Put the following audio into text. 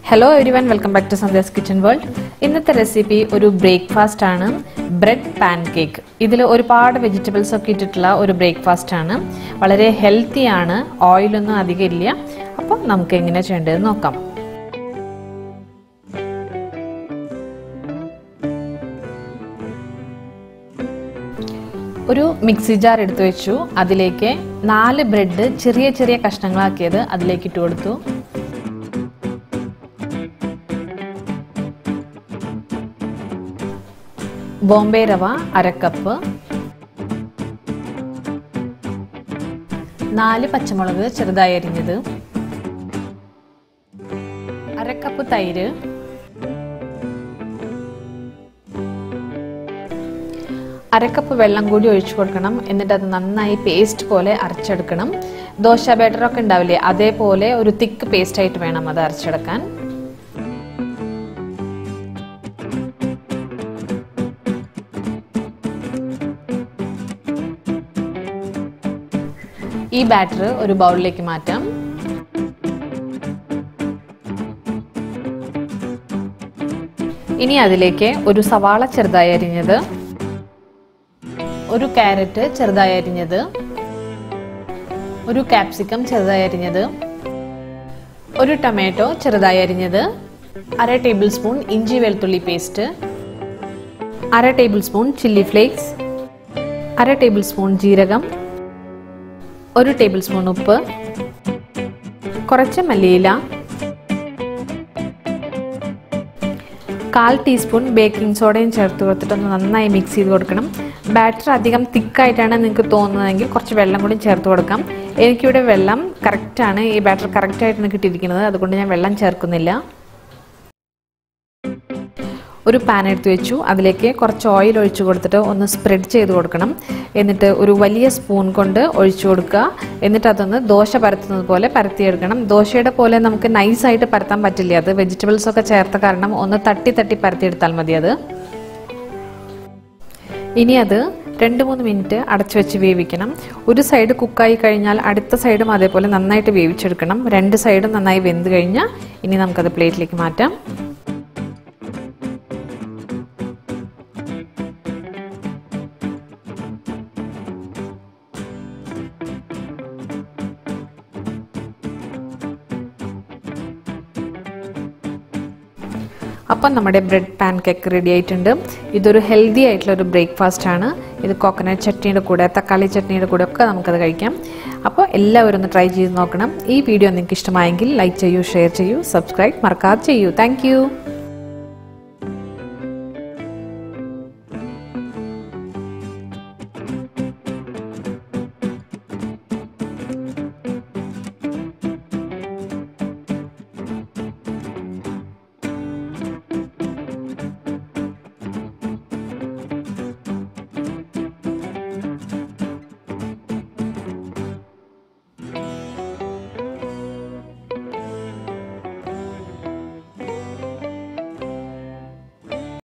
hello everyone welcome back to Sandhya's kitchen world ഇന്നത്തെ recipe ഒരു breakfast ആണ് bread pancake ഇതിൽ ഒരുപാട് വെജിറ്റബിൾസ് ഒക്കെ ഇട്ടിട്ടുള്ള ഒരു ബ്രേക്ക്ഫാസ്റ്റ് ആണ് വളരെ ഹെൽത്തി ആണ് ഓയിലൊന്നും അധികം ഇല്ല അപ്പോൾ നമുക്ക് എങ്ങനെ ചെയ്യേണ്ടതെന്ന് നോക്കാം ഒരു മിക്സി ജാർ എടുത്തു വെച്ചു അതിലേക്ക് നാല് ബ്രെഡ് ചെറിയ ചെറിയ കഷ്ണങ്ങളാക്കിയത് അതിലേക്ക് ഇട്ട് കൊടുത്തു ബോംബെ റവ അരക്കപ്പ് നാല് പച്ചമുളക് ചെറുതായി അരിഞ്ഞത് അരക്കപ്പ് തൈര് അരക്കപ്പ് വെള്ളം കൂടി ഒഴിച്ചു കൊടുക്കണം എന്നിട്ട് അത് നന്നായി പേസ്റ്റ് പോലെ അരച്ചെടുക്കണം ദോശ ബാറ്ററൊക്കെ ഉണ്ടാവില്ലേ അതേപോലെ ഒരു തിക്ക് പേസ്റ്റ് ആയിട്ട് വേണം അത് അരച്ചെടുക്കാൻ ഈ ബാറ്റർ ഒരു ബൗളിലേക്ക് മാറ്റാം ഇനി അതിലേക്ക് ഒരു സവാള ചെറുതായി അരിഞ്ഞത് ഒരു ക്യാരറ്റ് ചെറുതായി അരിഞ്ഞത് ഒരു കാപ്സിക്കം ചെറുതായി അരിഞ്ഞത് ഒരു ടൊമാറ്റോ ചെറുതായി അരിഞ്ഞത് അര ടേബിൾ സ്പൂൺ ഇഞ്ചി വെളുത്തുള്ളി പേസ്റ്റ് അര ടേബിൾ സ്പൂൺ ചില്ലി ഫ്ലേക്സ് അര ടേബിൾ സ്പൂൺ ജീരകം ഒരു ടേബിൾ സ്പൂൺ ഉപ്പ് കുറച്ച് മല്ലിയില കാൽ ടീസ്പൂൺ ബേക്കിംഗ് സോഡയും ചേർത്ത് കൊടുത്തിട്ടൊന്ന് നന്നായി മിക്സ് ചെയ്ത് കൊടുക്കണം ബാറ്റർ അധികം തിക്കായിട്ടാണ് നിങ്ങൾക്ക് തോന്നുന്നതെങ്കിൽ കുറച്ച് വെള്ളം കൂടി ചേർത്ത് കൊടുക്കാം എനിക്കിവിടെ വെള്ളം കറക്റ്റാണ് ഈ ബാറ്റർ കറക്റ്റായിട്ടാണ് കിട്ടിയിരിക്കുന്നത് അതുകൊണ്ട് ഞാൻ വെള്ളം ചേർക്കുന്നില്ല ഒരു പാൻ എടുത്ത് വെച്ചു അതിലേക്ക് കുറച്ച് ഓയിൽ ഒഴിച്ചു കൊടുത്തിട്ട് ഒന്ന് സ്പ്രെഡ് ചെയ്ത് കൊടുക്കണം എന്നിട്ട് ഒരു വലിയ സ്പൂൺ കൊണ്ട് ഒഴിച്ചു കൊടുക്കുക എന്നിട്ട് അതൊന്ന് ദോശ പരത്തുന്നത് പോലെ പരത്തിയെടുക്കണം ദോശയുടെ പോലെ നമുക്ക് നൈസായിട്ട് പരത്താൻ പറ്റില്ല അത് വെജിറ്റബിൾസ് ഒക്കെ ചേർത്ത കാരണം ഒന്ന് തട്ടി തട്ടി പരത്തിയെടുത്താൽ മതി അത് ഇനി അത് രണ്ട് മൂന്ന് മിനിറ്റ് അടച്ചു വെച്ച് വേവിക്കണം ഒരു സൈഡ് കുക്കായി കഴിഞ്ഞാൽ അടുത്ത സൈഡും അതേപോലെ നന്നായിട്ട് വേവിച്ചെടുക്കണം രണ്ട് സൈഡും നന്നായി വെന്ത് കഴിഞ്ഞാൽ ഇനി നമുക്കത് പ്ലേറ്റിലേക്ക് മാറ്റാം അപ്പം നമ്മുടെ ബ്രെഡ് പാൻ കേക്ക് റെഡി ആയിട്ടുണ്ട് ഇതൊരു ഹെൽത്തി ആയിട്ടുള്ള ഒരു ബ്രേക്ക്ഫാസ്റ്റ് ആണ് ഇത് കോക്കനട്ട് ചട്നിയുടെ കൂടെ തക്കാളി ചട്നിയുടെ കൂടെ ഒക്കെ നമുക്കത് കഴിക്കാം അപ്പോൾ എല്ലാവരും ഒന്ന് ട്രൈ ചെയ്ത് നോക്കണം ഈ വീഡിയോ നിങ്ങൾക്ക് ഇഷ്ടമായെങ്കിൽ ലൈക്ക് ചെയ്യൂ ഷെയർ ചെയ്യൂ സബ്സ്ക്രൈബ് മറക്കാതെ ചെയ്യൂ താങ്ക്